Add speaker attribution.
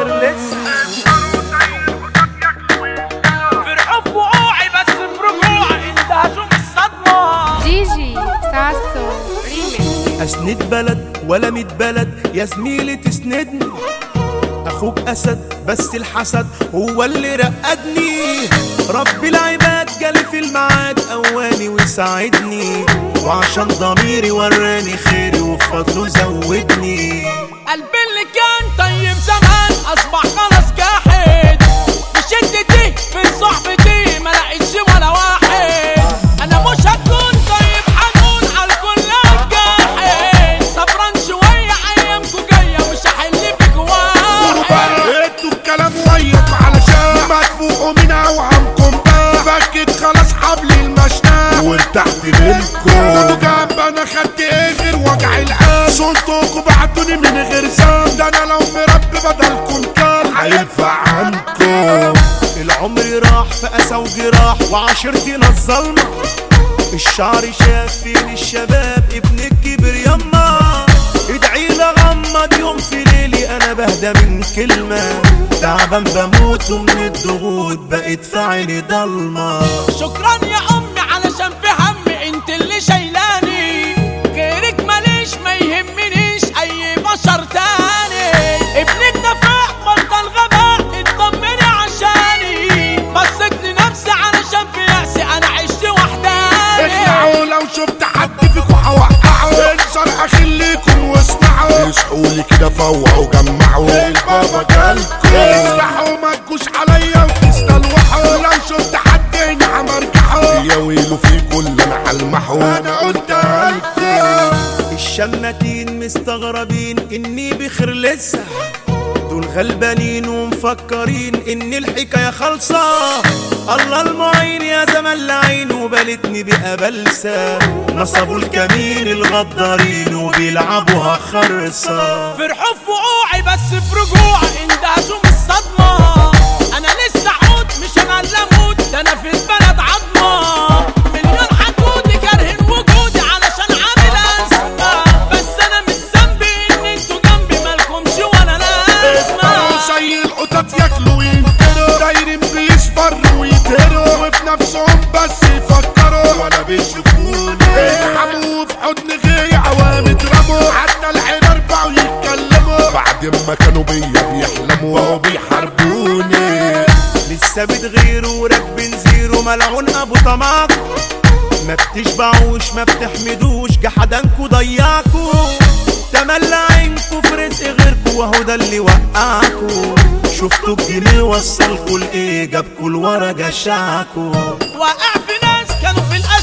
Speaker 1: بخير لسه
Speaker 2: فرحوا في وقوعي بس في رجوعي انت هشوف الصدمة
Speaker 3: دي جي ساسو ريميكس
Speaker 1: اسند بلد ولا ميت بلد يا زميلي تسندني اخوك اسد بس الحسد هو اللي رقدني رب العباد جالي في الميعاد قواني وساعدني وعشان ضميري وراني خيري وفضله زودني
Speaker 2: قلبي اللي كان طيب زمان اصبح خلاص جاحد في شدتي في صحبتي ما لقيتش ولا واحد انا مش هكون طيب حنون على الكل جاحد صبران شويه ايامكم جايه مش هحل فيك واحد
Speaker 4: انتوا الكلام وياكم علشان ما تفوقوا من اوهامكم بقى فكت خلاص حبل المشنقة وارتحت منكم خدوا جنب انا خدت ايه غير وجع القلب صنتكم بعتوني من غير ذنب ده انا لو مربي بدلكم كان هينفع عنكم
Speaker 1: العمر راح في أسى وجراح وعشرتنا الظلمة الشعر شاف فين الشباب ابن الكبر يما ادعي لغمض يوم في ليلي انا بهدى من كلمة تعبان بموت ومن الضغوط بقيت في عيني ضلمة
Speaker 2: شكرا يا امي علشان في همي انت اللي شايلاني غيرك ماليش ما يهمنيش اي بشر تاني ابنك نفع بطل غباء اطمني عشاني بصيت لنفسي علشان في يأسي انا عشت وحداني
Speaker 4: اسمعوا لو شفت حد فيكم هوقعه انصر اخليكم واسمعوا اصحوا لي كده فوقوا جمعوا البابا جالكم افتحوا ما تجوش عليا وتستلوحوا لو شفت حد هنا همرجحه يا ويلو فيكم اللي انا هلمحه انا قلت لكم
Speaker 1: الشماتين مستغربين اني بخير لسه دول غلبانين ومفكرين ان الحكاية خالصة الله المعين يا زمن لعين وبلتني بقى بلسة نصبوا الكمين الغدارين وبيلعبوها خرصة
Speaker 2: فرحوا في وقوعي بس في رجوعي انت هشوف الصدمة انا لسه عود مش انا اللي اموت ده انا في البلد عظمة مليون حدود كارهين وجودي علشان عامل ازمة بس انا مش ذنبي ان انتوا جنبي مالكمش ولا
Speaker 4: افتحوا
Speaker 2: لازمة
Speaker 4: زي القطط ياكلوا وينكروا دايرين بيصفروا ويتهروا وفي نفسهم بس يفكروا ولا بيشوفوني اتحموا في حضن غير عوام اترموا حتى الحمار بقوا يتكلموا بعد ما كانوا بيا بيحلموا بقوا بيحاربوني
Speaker 1: لسه بتغيروا وراكبين زيرو ملعون ابو طمعكم ما بتشبعوش ما بتحمدوش جحدانكوا ضيعكوا تملى عينكوا في رزق غيركوا وهو ده اللي وقعكوا شفتوا الجنيه وصلكوا لايه جابكوا لورا جشعكوا
Speaker 2: واقع في ناس كانوا في القلب